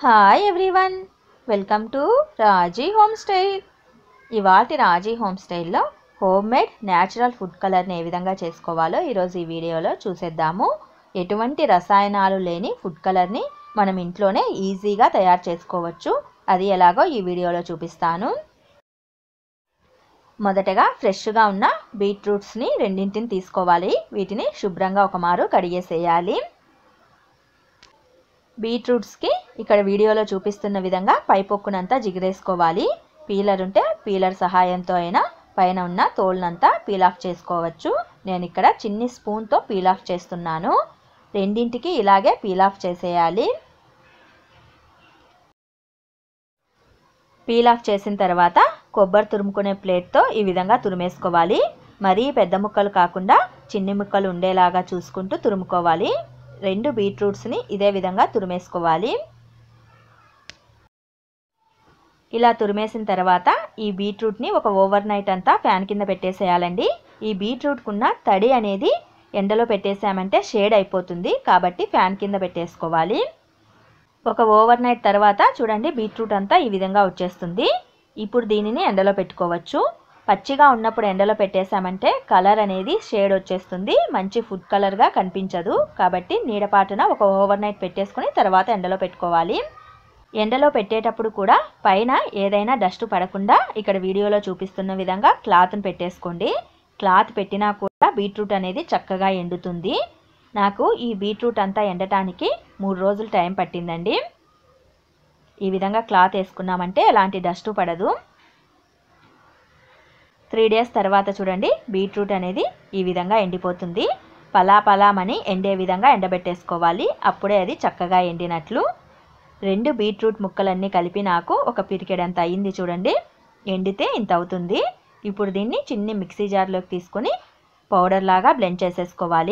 hi everyone welcome to Raji home style ఇవాటి Raji home స్టైల్లో home made natural food కలర్ని ఏ విధంగా చేసుకోవాలో ఈరోజు ఈ వీడియోలో చూసేద్దాము ఎటువంటి రసాయనాలు లేని ఫుడ్ కలర్ని మనం ఇంట్లోనే ఈజీగా తయారు చేసుకోవచ్చు అది ఎలాగో ఈ వీడియోలో చూపిస్తాను మొదటగా ఫ్రెష్గా ఉన్న బీట్రూట్స్ని రెండింటిని తీసుకోవాలి వీటిని శుభ్రంగా ఒక మారు కడిగేసేయాలి బీట్రూట్స్కి ఇక్కడ వీడియోలో చూపిస్తున్న విధంగా పైపొక్కునంతా జిగిరేసుకోవాలి పీలర్ ఉంటే పీలర్ సహాయంతో అయినా పైన ఉన్న తోలునంతా పీల్ ఆఫ్ చేసుకోవచ్చు నేను ఇక్కడ చిన్ని స్పూన్తో పీల్ ఆఫ్ చేస్తున్నాను రెండింటికి ఇలాగే పీల్ ఆఫ్ చేసేయాలి పీల్ ఆఫ్ చేసిన తర్వాత కొబ్బరి తురుముకునే ప్లేట్తో ఈ విధంగా తురిమేసుకోవాలి మరీ పెద్ద ముక్కలు కాకుండా చిన్ని ముక్కలు ఉండేలాగా చూసుకుంటూ తురుముకోవాలి రెండు బీట్రూట్స్ని ఇదే విధంగా తురిమేసుకోవాలి ఇలా తురిమేసిన తర్వాత ఈ బీట్రూట్ని ఒక ఓవర్ నైట్ అంతా ఫ్యాన్ కింద పెట్టేసేయాలండి ఈ బీట్రూట్కున్న తడి అనేది ఎండలో పెట్టేసామంటే షేడ్ అయిపోతుంది కాబట్టి ఫ్యాన్ కింద పెట్టేసుకోవాలి ఒక ఓవర్ నైట్ తర్వాత చూడండి బీట్రూట్ అంతా ఈ విధంగా వచ్చేస్తుంది ఇప్పుడు దీనిని ఎండలో పెట్టుకోవచ్చు పచ్చిగా ఉన్నప్పుడు ఎండలో పెట్టేసామంటే కలర్ అనేది షేడ్ వచ్చేస్తుంది మంచి ఫుడ్ కలర్గా కనిపించదు కాబట్టి నీడపాటున ఒక ఓవర్ నైట్ పెట్టేసుకొని తర్వాత ఎండలో పెట్టుకోవాలి ఎండలో పెట్టేటప్పుడు కూడా పైన ఏదైనా డస్ట్ పడకుండా ఇక్కడ వీడియోలో చూపిస్తున్న విధంగా క్లాత్ని పెట్టేసుకోండి క్లాత్ పెట్టినా కూడా బీట్రూట్ అనేది చక్కగా ఎండుతుంది నాకు ఈ బీట్రూట్ అంతా ఎండటానికి మూడు రోజులు టైం పట్టిందండి ఈ విధంగా క్లాత్ వేసుకున్నామంటే ఎలాంటి డస్ట్ పడదు త్రీ డేస్ తర్వాత చూడండి బీట్రూట్ అనేది ఈ విధంగా ఎండిపోతుంది పలా పలామని ఎండే విధంగా ఎండబెట్టేసుకోవాలి అప్పుడే అది చక్కగా ఎండినట్లు రెండు బీట్రూట్ ముక్కలన్నీ కలిపి నాకు ఒక పిరికెడంత అయింది చూడండి ఎండితే ఇంత అవుతుంది ఇప్పుడు దీన్ని చిన్ని మిక్సీ జార్లోకి తీసుకొని పౌడర్ లాగా బ్లెండ్ చేసేసుకోవాలి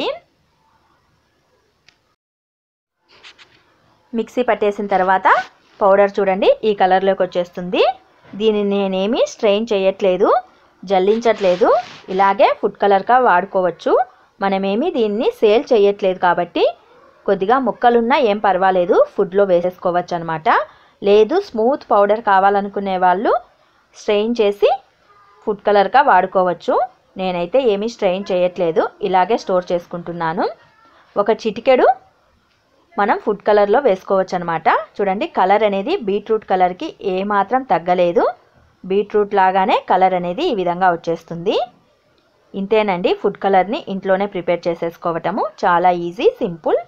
మిక్సీ పట్టేసిన తర్వాత పౌడర్ చూడండి ఈ కలర్లోకి వచ్చేస్తుంది దీనిని నేనేమి స్ట్రెయిన్ చేయట్లేదు జల్లించట్లేదు ఇలాగే ఫుడ్ కలర్గా వాడుకోవచ్చు మనమేమి దీన్ని సేల్ చేయట్లేదు కాబట్టి కొద్దిగా ముక్కలున్నా ఏం పర్వాలేదు ఫుడ్లో వేసేసుకోవచ్చు అనమాట లేదు స్మూత్ పౌడర్ కావాలనుకునే వాళ్ళు స్ట్రెయిన్ చేసి ఫుడ్ కలర్గా వాడుకోవచ్చు నేనైతే ఏమీ స్ట్రెయిన్ చేయట్లేదు ఇలాగే స్టోర్ చేసుకుంటున్నాను ఒక చిటికెడు మనం ఫుడ్ కలర్లో వేసుకోవచ్చు అనమాట చూడండి కలర్ అనేది బీట్రూట్ కలర్కి ఏమాత్రం తగ్గలేదు బీట్రూట్ లాగానే కలర్ అనేది ఈ విధంగా వచ్చేస్తుంది ఇంతేనండి ఫుడ్ కలర్ని ఇంట్లోనే ప్రిపేర్ చేసేసుకోవటము చాలా ఈజీ సింపుల్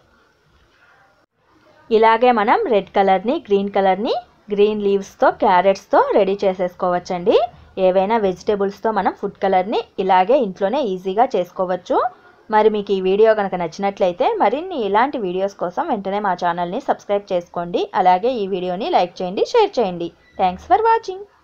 ఇలాగే మనం రెడ్ కలర్ని గ్రీన్ కలర్ని గ్రీన్ లీవ్స్తో క్యారెట్స్తో రెడీ చేసేసుకోవచ్చండి ఏవైనా వెజిటేబుల్స్తో మనం ఫుడ్ కలర్ని ఇలాగే ఇంట్లోనే ఈజీగా చేసుకోవచ్చు మరి మీకు ఈ వీడియో కనుక నచ్చినట్లయితే మరిన్ని ఇలాంటి వీడియోస్ కోసం వెంటనే మా ఛానల్ని సబ్స్క్రైబ్ చేసుకోండి అలాగే ఈ వీడియోని లైక్ చేయండి షేర్ చేయండి థ్యాంక్స్ ఫర్ వాచింగ్